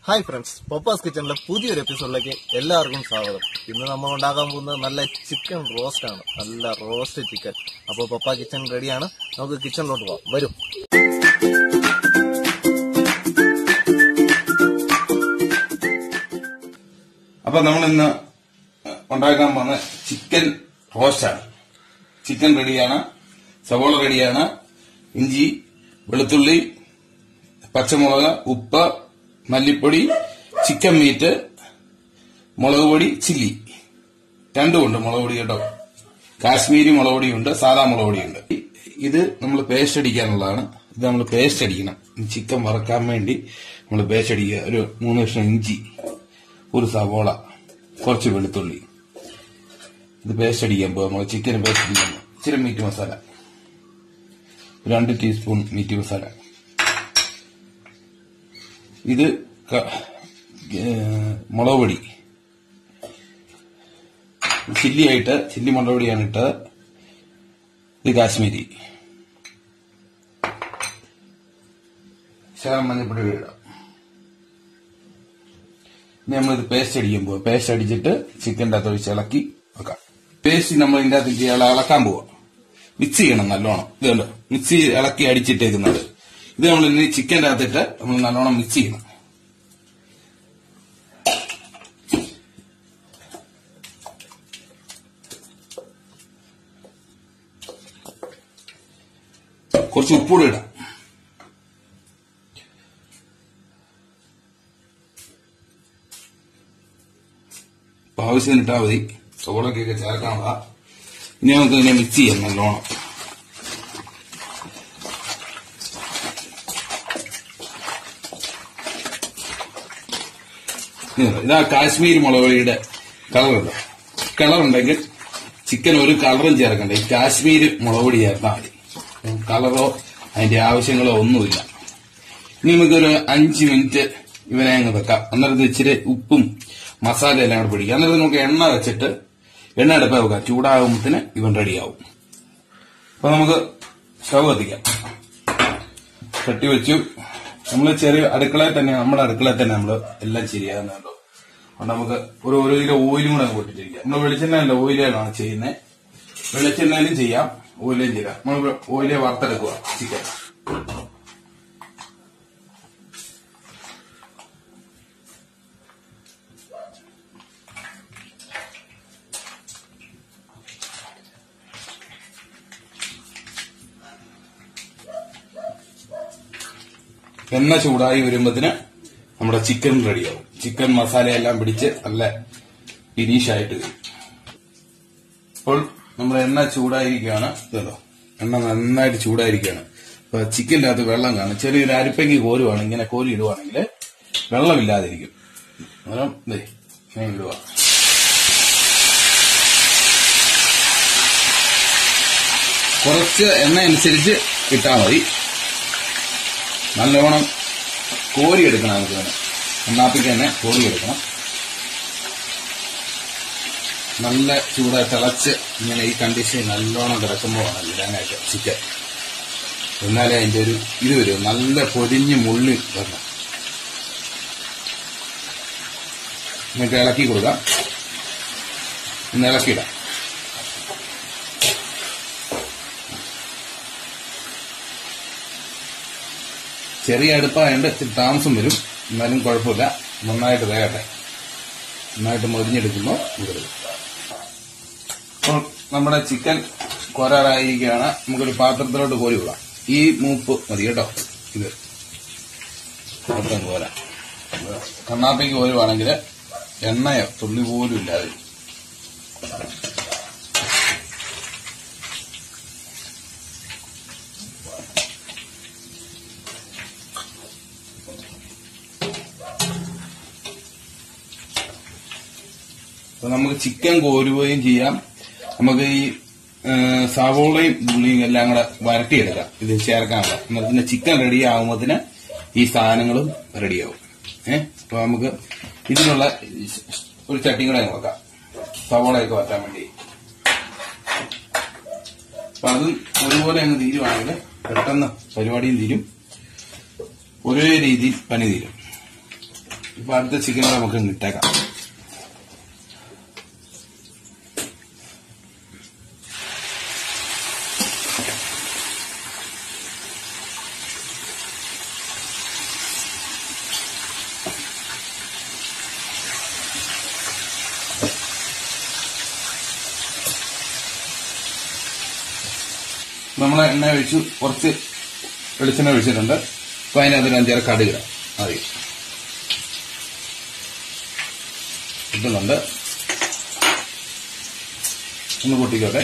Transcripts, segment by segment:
Hi friends പപ്പാസ് കിച്ചണിലെ പുതിയൊരു എപ്പിസോഡിലേക്ക് എല്ലാവർക്കും സ്വാഗതം ഇന്ന് നമ്മൾ ഉണ്ടാക്കാൻ പോകുന്നത് നല്ല ചിക്കൻ റോസ്റ്റ് ആണ് നല്ല റോസ്റ്റ് ചിക്കൻ അപ്പോൾ പപ്പ കിച്ചൺ റെഡിയാണ് നമുക്ക് കിച്ചണിലോട്ട് പോവാം വരും അപ്പൊ നമ്മൾ ഇന്ന് ഉണ്ടാക്കാൻ പോകുന്ന ചിക്കൻ റോസ്റ്റാണ് ചിക്കൻ റെഡിയാണ് സവോള റെഡിയാണ് ഇഞ്ചി വെളുത്തുള്ളി പച്ചമുളക് ഉപ്പ് മല്ലിപ്പൊടി ചിക്കൻ മീറ്റ് മുളക് പൊടി ചില്ലി രണ്ടുമുണ്ട് മുളക് പൊടി കേട്ടോ കാശ്മീരി മുളക് പൊടിയുണ്ട് സാധാ മുളക് പൊടിയുണ്ട് ഇത് നമ്മൾ പേസ്റ്റ് അടിക്കാനുള്ളതാണ് ഇത് നമ്മൾ പേസ്റ്റ് അടിക്കണം ചിക്കൻ വറക്കാൻ വേണ്ടി നമ്മൾ പേസ്റ്റ് അടിക്കുക ഒരു മൂന്ന് കഷ്ണം ഇഞ്ചി ഒരു സവോള കുറച്ച് വെളുത്തുള്ളി ഇത് പേസ്റ്റ് അടിക്കാൻ പോകും നമ്മൾ ചിക്കൻ പേസ്റ്റ് അടിക്കാൻ പോകും. ഇച്ചിരി മീറ്റ് മസാല രണ്ട് ടീസ്പൂൺ മീറ്റ് മസാല ഇത് ക- ഏഹ് മുളക് പൊടി ചില്ലി ആയിട്ട് ചില്ലി മുളക് പൊടിയാണ് ഇട്ടത് ഇത് കാശ്മീരി ശകലം മഞ്ഞപ്പൊടി ഇടാം ഇനി നമ്മളിത് പേസ്റ്റ് അടിക്കാൻ പോവാം പേസ്റ്റ് അടിച്ചിട്ട് ചിക്കൻ്റെ അകത്ത് ഒഴിച്ച് ഇളക്കി വെക്കാം പേസ്റ്റ് നമ്മൾ ഇതിന്റെ അകത്ത് ഇള- ഇളക്കാൻ പോവാം മിക്സ് ചെയ്യണം നല്ലോണം ഇതുണ്ട് മിക്സ് ഇളക്കി അടിച്ചിട്ടേക്കുന്നത് ഇത് നമ്മൾ ഇനി ചിക്കൻ്റെ അകത്തിട്ട് നമ്മൾ നല്ലോണം മിക്സ് ചെയ്യണം കുറച്ച് ഉപ്പൂടെ ഇടാം അപ്പൊ ആവശ്യത്തിന് ഇട്ടാൽ മതി സവോളക്കൊക്കെ ചേർക്കാനുള്ള ഇനി നമുക്ക് ഇതിനെ മിക്സ് ചെയ്യാം നല്ലോണം ഇത് ഇതാ കാശ്മീരി മുളക് പൊടിയുടെ കളറുണ്ട് കളർ ഉണ്ടെങ്കിൽ ചിക്കൻ ഒരു കളറും ചേർക്കണ്ട ഈ കാശ്മീരി മുളക് പൊടി ചേർത്താൽ മതി കളറോ അതിന്റെ ആവശ്യങ്ങളോ ഒന്നുമില്ല ഇനി നമുക്കൊരു അഞ്ച് മിനിറ്റ് ഇവനെ അങ്ങ് വെക്കാം അന്നേരത്ത് ഇച്ചിരി ഉപ്പും മസാല എല്ലാം കൂടെ പിടിക്കാം അന്നേരത്ത് നമുക്ക് എണ്ണ വെച്ചിട്ട് എണ്ണ അടുപ്പ വെക്കാം ചൂടാകുമ്പത്തിന് ഇവൻ റെഡിയാവും അപ്പൊ നമുക്ക് സ്റ്റവ് കത്തിക്കാം ചട്ടി വെച്ചു നമ്മൾ ചെറിയ അടുക്കളയിൽ തന്നെ നമ്മുടെ അടുക്കളയിൽ തന്നെ നമ്മൾ എല്ലാം ശരിയാകുന്നുണ്ടോ അതുകൊണ്ട് നമുക്ക് ഒരു ഒരു കിലോ ഓയിലും കൂടെ അങ്ങ് പൊട്ടിച്ചിരിക്കാം നമ്മൾ വെളിച്ചെണ്ണയല്ല ഓയിലാണ് ചെയ്യുന്നത് വെളിച്ചെണ്ണയിലും ചെയ്യാം ഓയിലും ചെയ്യാം നമ്മൾ ഓയിലെ വറുത്തെടുക്കുക ചിക്കൻ എണ്ണ ചൂടായി വരുമ്പത്തിന് നമ്മുടെ ചിക്കൻ റെഡിയാവും ചിക്കൻ മസാലയെല്ലാം പിടിച്ച് നല്ല ഫിനിഷായിട്ട് വരും അപ്പോൾ നമ്മുടെ എണ്ണ ചൂടായിരിക്കുകയാണ് ഇതല്ലോ എണ്ണ നന്നായിട്ട് ചൂടായിരിക്കുകയാണ് അപ്പൊ ചിക്കൻ്റെ അകത്ത് വെള്ളം കാണും ചെറിയൊരു അരിപ്പയ്ക്ക് കോരുവാണ് ഇങ്ങനെ കോരി ഇടുവാണെങ്കിൽ വെള്ളമില്ലാതിരിക്കും അന്നേരം ദേ ഇങ്ങനെ ഇടുക കുറച്ച് എണ്ണ അനുസരിച്ച് ഇട്ടാൽ മതി നല്ലോണം കോരിയെടുക്കണം നമുക്ക് തന്നെ എണ്ണാപ്പിക്ക് തന്നെ കോരിയെടുക്കണം നല്ല ചൂടായി തിളച്ച് ഇങ്ങനെ ഈ കണ്ടീഷൻ നല്ലോണം കിടക്കുമ്പോഴാണ് ഇടാനായിട്ട് ചിക്കൻ എന്നാലേ അതിന്റെ ഒരു ഇത് വരും നല്ല പൊരിഞ്ഞ് മുള്ളി വരണം നിങ്ങൾക്ക് ഇളക്കി കൊടുക്കാം ഒന്ന് ഇളക്കിയിടാം ചെറിയ അടുപ്പായതുകൊണ്ട് ഇച്ചിരി താമസം വരും എന്നാലും കുഴപ്പമില്ല നന്നായിട്ട് വേകട്ടെ നന്നായിട്ട് മൊരിഞ്ഞെടുക്കുമ്പോൾ ഇവിടും അപ്പോൾ നമ്മുടെ ചിക്കൻ കൊരാറായിരിക്കുകയാണ് നമുക്കൊരു പാത്രത്തിലോട്ട് കോരി വിടാം ഈ മൂപ്പ് മതി കേട്ടോ ഇത് മൊത്തം കോര കണ്ണാപ്പിക്ക് കോരുവാണെങ്കിൽ എണ്ണയോ തുള്ളി പോലും ഇല്ലാതെ അപ്പൊ നമുക്ക് ചിക്കൻ കോരുകയും ചെയ്യാം നമുക്ക് ഈ ഏ, സവോളയും ഉള്ളിയും എല്ലാം കൂടെ വരട്ടിയെടുക്കാം ഇത് ചേർക്കാനുള്ള എന്നിട്ട് ചിക്കൻ റെഡി ആകുമ്പോഴത്തിന് ഈ സാധനങ്ങളും റെഡിയാവും ഏഹ് അപ്പൊ നമുക്ക് ഇതിനുള്ള ഒരു ചട്ടിയും കൂടെ നോക്കാം സവോളയൊക്കെ വറ്റാൻ വേണ്ടി അപ്പൊ അതും ഒരുപോലെ അങ്ങ് തീരുവാണെങ്കിൽ പെട്ടെന്ന് പരിപാടിയും തീരും ഒരേ രീതിയിൽ പണി തീരും ഇപ്പൊ അടുത്ത ചിക്കൻ നമുക്ക് അങ്ങ് ഇട്ടേക്കാം നമ്മൾ എണ്ണ ഒഴിച്ചു കുറച്ച് വെളിച്ചെണ്ണ ഒഴിച്ചിട്ടുണ്ട് അപ്പൊ അതിനകത്ത് ഒരു അഞ്ചാറ് കടുകിടാം ആദ്യം ഇട്ടുന്നുണ്ട് ഒന്ന് പൊട്ടിക്കോട്ടെ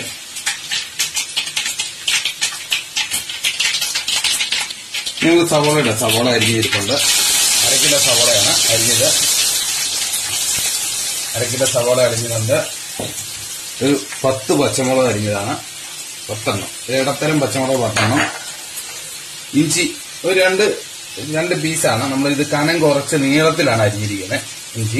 ഇനി നമുക്ക് സവോള ഇടാം സവോള അരിഞ്ഞിരിപ്പുണ്ട് അര കിലോ സവോളയാണ് അരിഞ്ഞത് അര കിലോ സവോള അരിഞ്ഞിട്ടുണ്ട് ഒരു പത്ത് പച്ചമുളക് അരിഞ്ഞതാണ് പത്തെണ്ണം ഒരു ഇടത്തരം പച്ചമുളക് പത്തെണ്ണം ഇഞ്ചി ഒരു രണ്ട് രണ്ട് പീസാണ് നമ്മൾ ഇത് കനം കുറച്ച് നീളത്തിലാണ് അരിഞ്ഞിരിക്കുന്നത് ഇഞ്ചി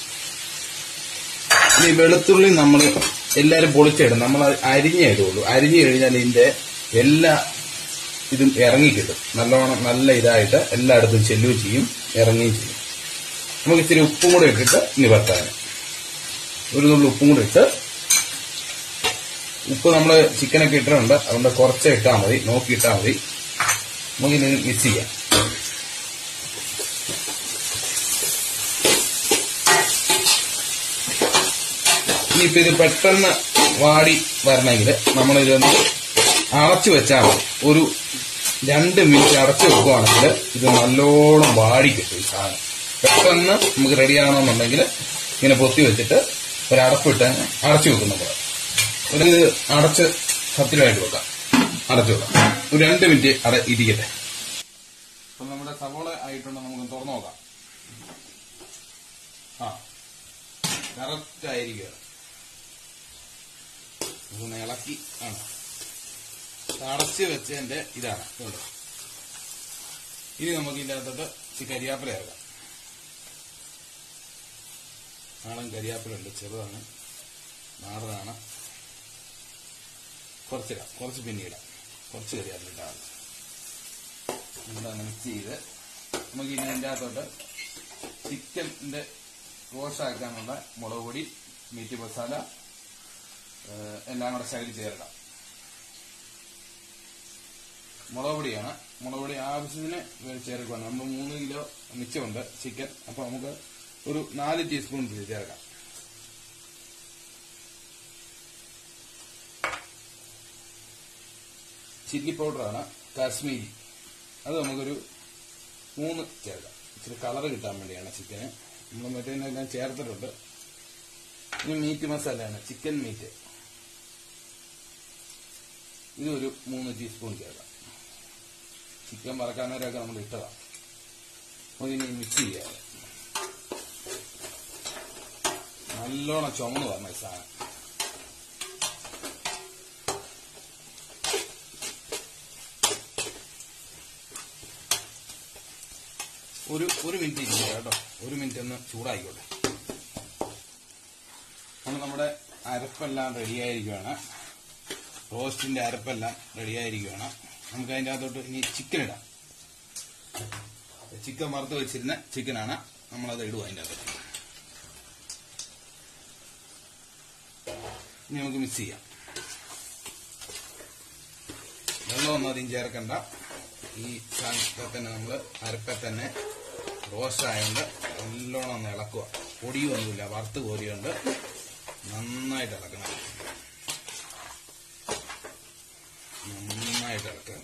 ഇനി വെളുത്തുള്ളി നമ്മൾ എല്ലാരും പൊളിച്ചിടും നമ്മൾ അത് അരിഞ്ഞേ ഇടുള്ളൂ അരിഞ്ഞു കഴിഞ്ഞാൽ ഇതിന്റെ എല്ലാ ഇതും ഇറങ്ങി കിട്ടും നല്ലോണം നല്ല ഇതായിട്ട് എല്ലായിടത്തും ചെല്ലുകയും ചെയ്യും ഇറങ്ങുകയും ചെയ്യും നമുക്ക് ഇച്ചിരി ഉപ്പും കൂടെ ഇട്ടിട്ട് നിവർത്താൻ ഒരു നുള്ളു ഉപ്പും കൂടെ ഇട്ട് ഉപ്പ് നമ്മൾ ചിക്കനൊക്കെ ഇട്ടിട്ടുണ്ട് അതുകൊണ്ട് കുറച്ച് ഇട്ടാൽ മതി നോക്കി ഇട്ടാൽ മതി നമുക്കിനി മിക്സ് ചെയ്യാം ഇനിയിപ്പോ ഇത് പെട്ടെന്ന് വാടി വരണമെങ്കിൽ നമ്മളിതൊന്ന് അടച്ചു വെച്ചാൽ മതി ഒരു രണ്ട് മിനിറ്റ് അടച്ചു വെക്കുവാണെങ്കിൽ ഇത് നല്ലോണം വാടി കിട്ടും ഈ സാധനം പെട്ടെന്ന് നമുക്ക് റെഡിയാകണമെന്നുണ്ടെങ്കിൽ ഇങ്ങനെ പൊത്തി വെച്ചിട്ട് ഒരു അടപ്പിട്ട് അടച്ചു വെക്കും നമ്മൾ ഒരു അടച്ച് സത്യമായിട്ട് വെക്കാം അടച്ചു വെക്കാം ഒരു രണ്ട് മിനിറ്റ് അട ഇരിക്കട്ടെ അപ്പൊ നമ്മുടെ സവോള ആയിട്ടുണ്ട് നമുക്ക് തുറന്നു നോക്കാം ആ കറക്റ്റ് ആയിരിക്കുക ഒന്ന് ഇളക്കി ആണ് അടച്ച് വെച്ചതിന്റെ ഇതാണ് കണ്ടോ ഇനി നമുക്ക് ഇതിന്റെ അകത്തോട്ട് ഈ കരിയാപ്പില ഇറക്കാം നാടൻ കരിയാപ്പിലുണ്ട് ചെറുതാണ് നാടനാണ് കുറച്ചിടാം കുറച്ച് പിന്നീടാം കുറച്ച് കരിയാപ്പില ഇട്ടാൽ എന്താണ് മിക്സ് ചെയ്ത് നമുക്ക് ഇനി അതിൻ്റെ അകത്തോട്ട് ചിക്കൻ്റെ റോഷാക്കാനുള്ള മുളക് പൊടി മീറ്റ് മസാല ഏഹ്, എല്ലാം കൂടെ ശകലം ചേർക്കാം മുളക് പൊടിയാണ് മുളക് പൊടി ആവശ്യത്തിന് ചേർക്കുകയാണ് നമ്മൾ മൂന്ന് കിലോ മിച്ചമുണ്ട് ചിക്കൻ അപ്പൊ നമുക്ക് ഒരു നാല് ടീസ്പൂൺ ചേർക്കാം ചില്ലി പൗഡറാണ് കാശ്മീരി അത് നമുക്കൊരു മൂന്ന് ചേർക്കാം ഇച്ചിരി കളർ കിട്ടാൻ വേണ്ടിയാണ് ചിക്കന് നമ്മൾ മറ്റേതിനെല്ലാം ചേർത്തിട്ടുണ്ട് ഇനി മീറ്റ് മസാലയാണ് ചിക്കൻ മീറ്റ് ഇതൊരു മൂന്ന് ടീസ്പൂൺ ചേർക്കാം ചിക്കൻ വറക്കാനവരൊക്കെ നമ്മൾ ഇട്ടതാണ് അപ്പോൾ ഇനി മിക്സ് ചെയ്യാം നല്ലോണം ചുമന്ന് വരണം ഈ സാധനം ഒരു ഒരു മിനിറ്റ് ഇരിക്കുക കേട്ടോ ഒരു മിനിറ്റ് ഒന്ന് ചൂടായിക്കോട്ടെ അപ്പോൾ നമ്മുടെ അരപ്പെല്ലാം റെഡിയായിരിക്കുകയാണ് റോസ്റ്റിന്റെ അരപ്പെല്ലാം റെഡിയായിരിക്കുകയാണ് നമുക്ക് അതിൻ്റെ അകത്തോട്ട് ഇനി ചിക്കൻ ഇടാം ചിക്കൻ വറുത്ത് വെച്ചിരുന്ന ചിക്കനാണ് നമ്മളത് ഇടുക അതിൻ്റെ അകത്തോട്ട് ഇനി നമുക്ക് മിക്സ് ചെയ്യാം വെള്ളമൊന്നും അധികം ചേർക്കണ്ട ഈ സാധനത്തെ തന്നെ നമ്മൾ അരപ്പെ തന്നെ റോസ്റ്റ് ആയതുകൊണ്ട് നല്ലോണം ഒന്ന് ഇളക്കുക പൊടിയൊന്നുമില്ല വറുത്ത് കോരിയുണ്ട് നന്നായിട്ട് ഇളക്കണം നന്നായിട്ട് ഇളക്കുക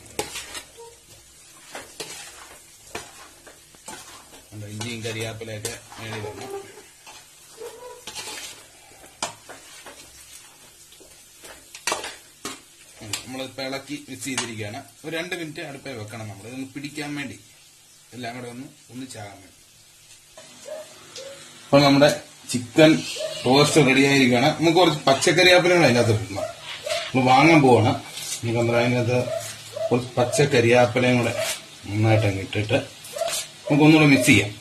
കണ്ടോ, ഇഞ്ചിയും കരിയാപ്പിലൊക്കെ മേടി വരണം നമ്മൾ ഇളക്കി മിക്സ് ചെയ്തിരിക്കുകയാണ് ഒരു രണ്ട് മിനിറ്റ് അടുപ്പേ വെക്കണം നമ്മൾ ഇതൊന്ന് പിടിക്കാൻ വേണ്ടി എല്ലാം കൂടെ ഒന്ന് ഒന്നിച്ചാകാൻ വേണ്ടി അപ്പൊ നമ്മുടെ ചിക്കൻ റോസ്റ്റ് റെഡി ആയിരിക്കുകയാണ് നമുക്ക് കുറച്ച് പച്ചക്കറിയാപ്പിലാണ് അതിനകത്ത് ഇടണം നമ്മൾ വാങ്ങാൻ പോവാണ് നമുക്ക് അന്നേരം അതിനകത്ത് കുറച്ച് പച്ചക്കറിയാപ്പിലയും കൂടെ നന്നായിട്ട് അങ്ങ് ഇട്ടിട്ട് നമുക്ക് ഒന്നുകൂടെ മിക്സ് ചെയ്യാം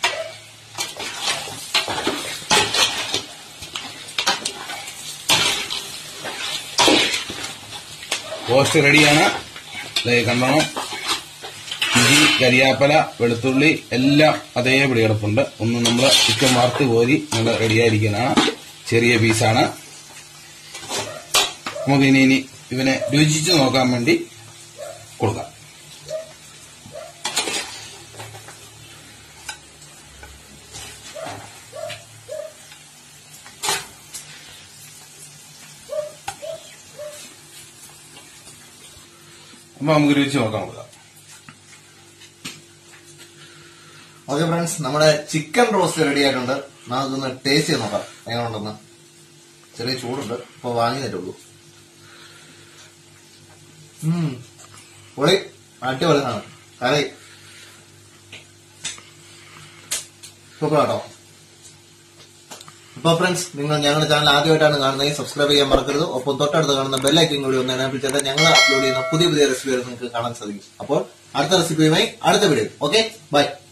റോസ്റ്റ് റെഡിയാണ് ദേ കണ്ടോണം ഇഞ്ചി കരിയാപ്പല വെളുത്തുള്ളി എല്ലാം അതേപടി കിടപ്പുണ്ട് ഒന്ന് നമ്മൾ ചിക്കൻ വറുത്ത് കോരി നമ്മൾ റെഡിയായിരിക്കുന്നതാണ് ചെറിയ പീസാണ് നമുക്ക് ഇനി ഇനി ഇവനെ രുചിച്ച് നോക്കാൻ വേണ്ടി കൊടുക്കാം അപ്പൊ നമുക്ക് രുചിച്ച് നോക്കാൻ കൊടുക്കാം ഓക്കെ ഫ്രണ്ട്സ് നമ്മുടെ ചിക്കൻ റോസ്റ്റ് റെഡി ആയിട്ടുണ്ട് നമുക്കൊന്ന് ടേസ്റ്റ് ചെയ്ത് നോക്കാം എങ്ങനെ ഉണ്ടെന്ന് ചെറിയ ചൂടുണ്ട് ഇപ്പൊ വാങ്ങിയതേ ഉള്ളൂ ഉം. പൊളി അടിപൊളി സാധനം കറി സൂപ്പർ കേട്ടോ അപ്പൊ ഫ്രണ്ട്സ് നിങ്ങൾ ഞങ്ങളുടെ ചാനൽ ആദ്യമായിട്ടാണ് കാണുന്നത് സബ്സ്ക്രൈബ് ചെയ്യാൻ മറക്കരുത് ഒപ്പം തൊട്ടടുത്ത് കാണുന്ന ബെല്ലൈക്കൻ കൂടി ഒന്ന് എനേബിൾ ചെയ്താൽ ഞങ്ങൾ അപ്ലോഡ് ചെയ്യുന്ന പുതിയ പുതിയ റെസിപ്പികൾ നിങ്ങൾക്ക് കാണാൻ സാധിക്കും അപ്പോൾ അടുത്ത റെസിപ്പിയുമായി അടുത്ത വീഡിയോ ഓക്കെ ബൈ